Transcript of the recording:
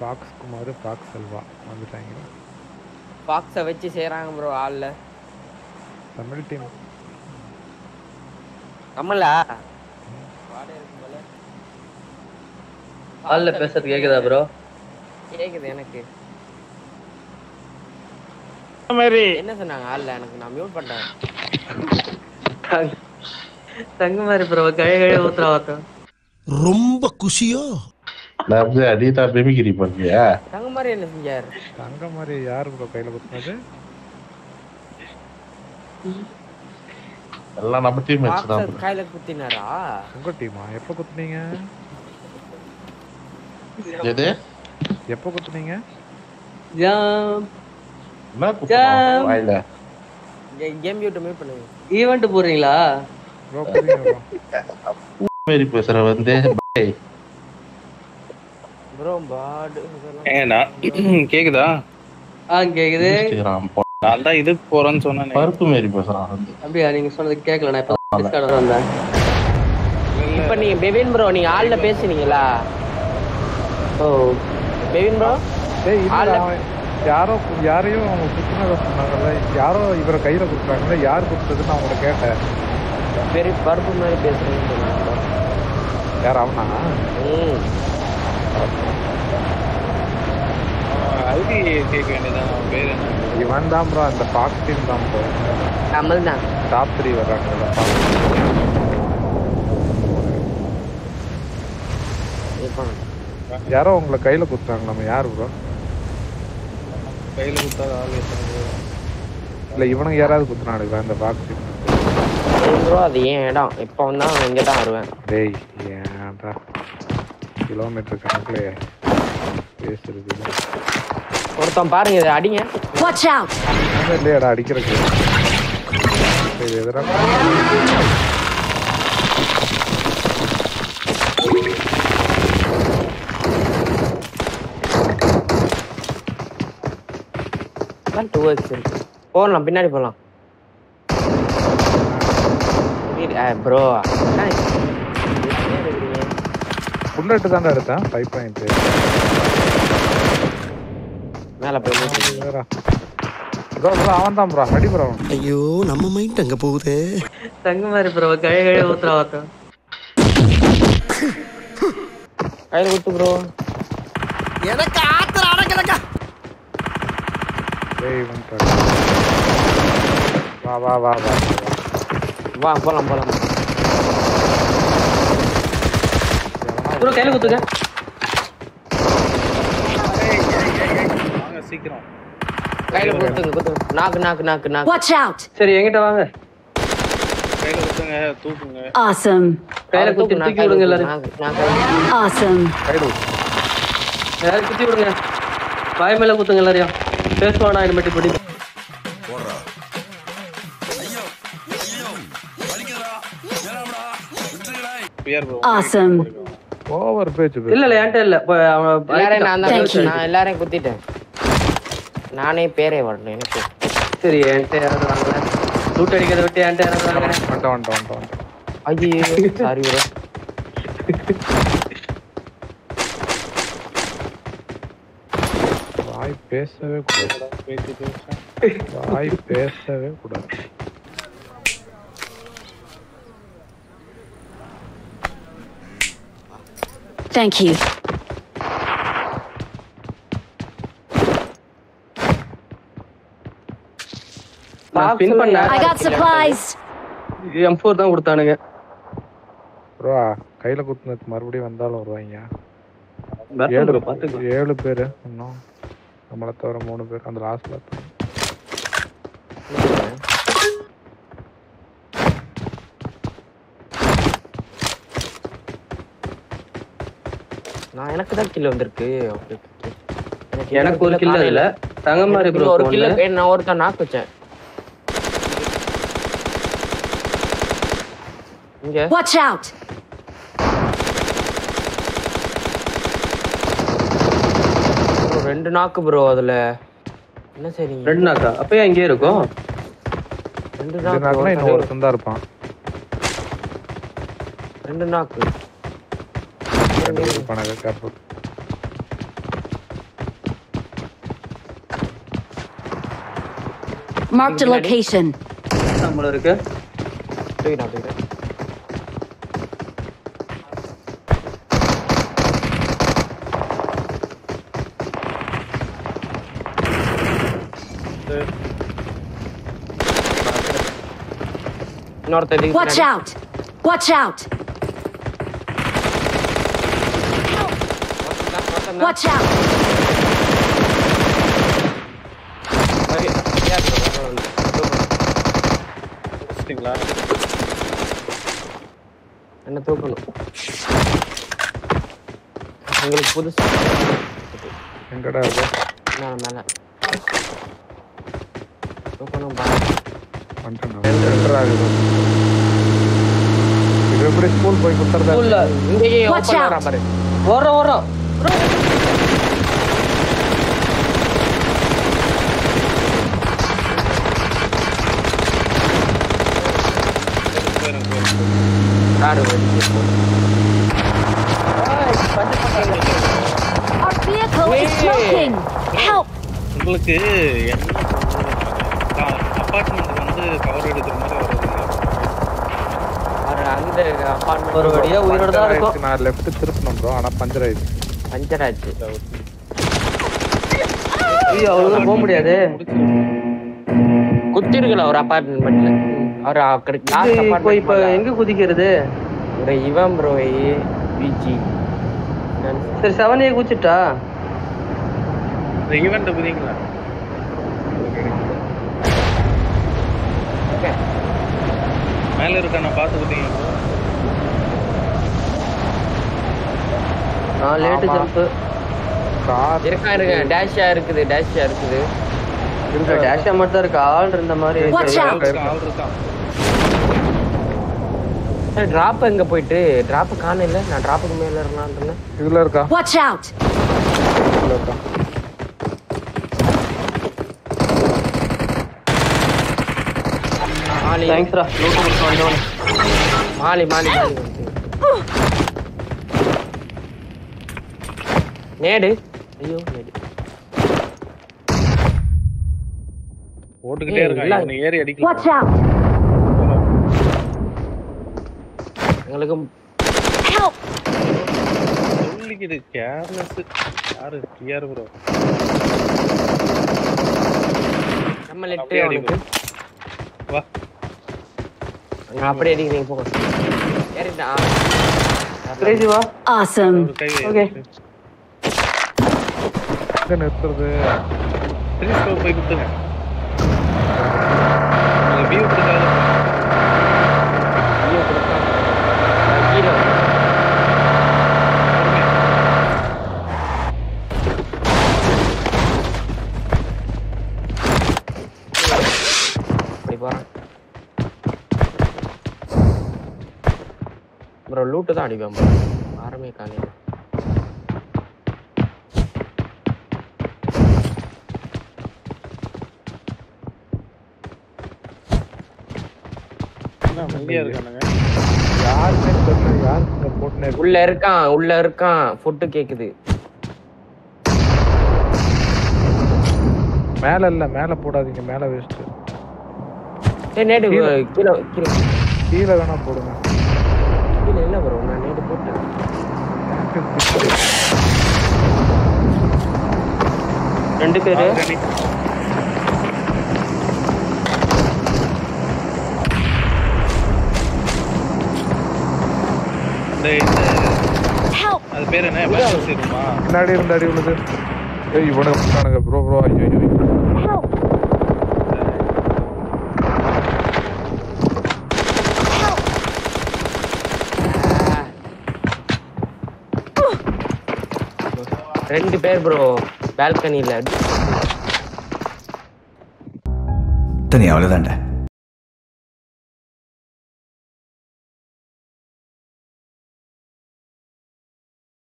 Fox Kumar Fox Selva வந்துட்டாங்க பாக்ஸை வச்சு செய்கிறாங்க ப்ரோ ஆளில் தமிழ் டீம் கமலா ஆள்ல பேசுறது கேக்குதா ப்ரோ கேக்குது எனக்கு மாதிரி என்ன சொன்னாங்க ஆள்ல எனக்கு நான் மியூட் பண்ணிட்டேன் தங்க மாதிரி ப்ரோ கழ கழ ஊத்துறா ஒருத்தன் ரொம்ப குஷியோ நான் வந்து அனிதா மிமிகிரி பண்றியா தங்க மாதிரி என்ன செஞ்சார் தங்க மாதிரி யார் ப்ரோ கையில குத்துனது எல்லாம் நம்ம டீம் மேட்ச் தான் பாக்ஸர் கையில குத்தினாரா உங்க டீமா எப்போ குத்துனீங்க எது எப்போ குத்துனீங்க ஜாம் என்ன குத்துறோம் வாயில கேம் மியூட் மியூட் பண்ணுங்க ஈவென்ட் போடுறீங்களா ப்ரோ புரியுங்க ப்ரோ மாரி பேசுற வந்து bye. ப்ரோ பாடு ஏங்கண்ணா கேக்குதா ஆ கேக்குது Instagram போ- நான் தான் இதுக்கு போறேன்னு சொன்னேன் பருப்பு மாரி பேசுறான் வந்து அப்படியா நீங்க சொன்னது கேட்கல நான் இப்ப டிஸ்கார்ட் வந்தேன் இப்ப நீங்க பெவின் ப்ரோ நீங்க ஆள்ல பேசுனீங்களா ஓ பெவின் ப்ரோ டேய் இல்ல ஆள்ல- அவன் யாரோ யாரையும் அவங்க குத்துனதை சொன்னாங்கல்ல யாரோ இவரை கையில குத்துறாங்கல்ல யார் குத்துறதுன்னு அவங்கள கேட்டேன் பெரிய பருப்பு மாதிரி பேசுறீங்கன்னு சொன்னாங்க bro. யார் அவனா ம் ஐடி கேட்க வேண்டியதான் அவன் பேர் என்ன இவன் தான் ப்ரோ அந்த ஃபாக்ஸ் டீம் தான் ப்ரோ கமல் தான் டாப் த்ரீ வர்றாங்கல்ல இப்போ யாரோ உங்களை கையில குத்துறாங்க நம்ம யார் ப்ரோ கையில கொடுத்தா ஆள் எத்தனை பேர் இல்ல இவனுக்கு யாராவது குத்துனானுங்க அந்த ஃபாக்ஸ் டீம் ப்ரோ அது ஏன் இடம் இப்போ வந்தா நான் இங்கே தான் வருவேன் டேய் ஏன்டா கிலோமீட்டர் கணக்குல பேசுறது ஒருத்தன் பாருங்க இதை அடிங்க Watch out! ஒண்ணும் இல்லையாடா அடிக்கிறதுக்கு இது எதிரா தான் டூ எக்ஸ் இருக்கு போகலாம் பின்னாடி போகலாம் ப்ரோ புல்லட் தான்டா எடுத்தேன் ஃபைவ் பாயிண்ட் மேலே போய் நிறுத்து. ப்ரோ ப்ரோ அவன் தான் ப்ரோ அடி ப்ரோ ஐயோ நம்ம மைண்ட் அங்க போகுதே தங்க மாதிரி ப்ரோ கழ கழ ஊத்துறா ஒருத்தன் கையில் கொடுத்து ப்ரோ எனக்கு ஆத்திர அடக்கலக்கா டேய் வந்துட்டாரு வா வா வா வா வா போகலாம் போகலாம் ப்ரோ கையில குத்துங்க வாங்க சீக்கிரம் கையில் கொடுத்துங்க கொடுத்துங்க நாக்கு நாக்கு நாக்கு நாக்கு Watch out! சரி என்கிட்ட வாங்க கையில கொடுத்துங்க தூக்குங்க Awesome! கையில அவர் குத்தி தூக்கு, நான் தூக்கி கையில விடுங்க கொடுத்து, எல்லாரும் நாக்கு- நாக்கு. Awesome! கைடு எல்லாரும் குத்தி விடுங்க வாய் மேல குத்துங்க எல்லாரையும் பேசுவானா இனிமேட்டு படி பியர் ப்ரோ Awesome! ஓவர் பேச்சு இல்ல இல்ல என்கிட்ட இல்ல இப்ப அவன் எல்லாரையும் நான் தான் Thank குத்தி- you. நான் எல்லாரையும் குத்திட்டேன் நானே பேரே வரணும் எனக்கு சரி என்கிட்ட யாராவது வாங்கல லூட் அடிக்கிறத விட்டு என்கிட்ட யாராவது வாங்க வந்துட்டோம் வந்துட்டோம் வந்துட்டோம் வந்துட்டோம் ஐயோ சாரி ப்ரோ வாய் பேசவே கூடாது பேசி பேச வாய் பேசவே கூடாது Thank you. நான் பின் பண்ணேன் I got supplies! M four தான் கொடுத்தானுங்க ப்ரோ கையில குத்துனதுக்கு மறுபடியும் வந்தாலும் வருவாங்க வரட்டும் ஏழு bro, பாத்துக்கலாம். ஏழு பேர் இன்னும் நம்மளை தவிர மூணு பேர் அந்த லாஸ்ட்ல நான் எனக்கு தான் கில் வந்திருக்கு Okay, okay. எனக்கு ஒரு கில் இல்ல தங்க மாதிரி எனக்கு ப்ரோ ஒரு கில்ல நான் ஒருத்தன் நாக்கு வச்சேன் இங்க Watch out! bro, ரெண்டு நாக்கு ப்ரோ அதுல என்ன சரி ரெண்டு நாக்கா அப்பயே அங்கேயே இருக்கும் ரெண்டு இது நாக்கு நாக்குனா இன்னும் ஒருத்தன் ஒருத்தன் தான் இருப்பான் ரெண்டு நாக்கு ரெண்டு பேர் இருப்பானுங்க கேர்ஃபுல் Marked a location. நம்மள இருக்கு தூக்கிட்டேன் தூக்கிட்டேன் இன்னொருத்தன் இதுக்கு Watch பின்னாடி. out! Watch out! ஒருத்தன் தான், ஒருத்தன் தான். Watch out! சரி, சரியா இருக்கு, வர வந்து. தூக்கணும். முடிச்சிட்டீங்களா என்ன தூக்கணும் உங்களுக்கு புதுசு எங்கடா இருக்கு மேல மேல தூக்கணும் பா வந்துட்டேன் ரெண்டரை ஆகுது இது எப்படி ஸ்கூல் போய் குத்துறதா ஸ்கூல்ல இங்கேயே Watch ஓப்பன் out. வரா பாரு ஓடுறோம் ஓடுறோம் bro. காரு வண்டி ஏய், பஞ்சு பண்றாங்க. Our vehicle is Hey. smoking! Help! உங்களுக்கு என்ன அப்பார்ட்மெண்ட் வந்து கவர் எடுக்கிற மாதிரி வருதுங்க அவர் அந்த அப்பார்ட்மெண்ட் ஒரு வழியா உயிரோட தான் இருக்கும் ஆயிடுச்சு. நான் லெஃப்ட் திருப்பினோம் ப்ரோ ஆனா பஞ்சர் ஆயிடுச்சு பஞ்சர் ஆச்சு ஐயோ அவ்வளவு போக முடியாது குத்திருக்கல ஒரு அப்பார்ட்மெண்ட்ல அவர் லாஸ்ட் இது இப்போ இப்போ அப்பார்ட்மெண்ட் எங்க குதிக்கிறது ஒரு இவன் ப்ரோ பிஜி சரி செவனையே குச்சிட்டா இந்த ஈவெண்ட் புதிங்களா மேல இருக்க நான் பார்த்து குதிங்க நான் லேட்டு ஆமா. ஜம்ப் கார் இருக்கா இருங்க டேஷா இருக்குது டேஷா இருக்குது இருக்க டேஷா மட்டும் தான் இருக்கு ஆள் இருந்த மாதிரி Watch out! ஆள் இருக்கான் டிராப் எங்க போயிட்டு டிராப் காண இல்ல நான் டிராப்புக்கு மேல இருக்கலாம்னு இருந்தேன் இதுல இருக்கா Watch out! இதுல இருக்கா மாலி தேங்க்ஸ்ரா லூட்டு கொடுத்து வந்தவன் மாலி மாலி மாலி வந்து. நேடு ஐயோ நேடு ஓட்டுக்கிட்டே ஏய், இருக்கான் இல்ல. இவனை ஏறி Watch அடிக்கலாம் out! எங்களுக்கு Help! சொல்லிக்குது கேர்லெஸ் யாரு டிஆர் ப்ரோ நம்ம லெட்டு அப்படியே அவனுக்கு வா நான் அப்படியே அடிக்கிறீங்க போக ஏறிட்டான் கிரேசி வா Awesome! ஒரு கை Okay. எங்க நிறுத்துறது த்ரீ ஸ்டோர் போய் குத்துங்க வியூ கொடுக்காது ஐயோ கொடுத்தான் நான் கீழே வந்தேன். அப்படி போறேன் ப்ரோ லூட்டு தான் அடிப்பேன் bro. ஆரமே காலையில் மெல்லியா இருக்கானுங்க யாருமே தெரியல யாருக்கு போட்டுனே இருக்கு உள்ள இருக்கான் உள்ள இருக்கான் ஃபுட்டு கேக்குது மேல இல்ல மேல போடாதீங்க மேல வேஸ்ட் ஏய் நேடு கீழே கீழே கீழே வேணா போடுங்க கீழே இல்ல ப்ரோ நான் நேடு போட்டேன் ரெண்டு பேரு ஆல்ரெடி இந்த இந்த Help! அது பேர் என்ன எமர்ஜென்சி ரூமா பின்னாடி இருந்து அடி விழுது ஏய் இவனுக்கு இருக்கானுங்க ப்ரோ ப்ரோ ஐயோ ஐயோ Help! Help! ரெண்டு பேர் ப்ரோ பால்கனில தனி அவ்வளோதான்டா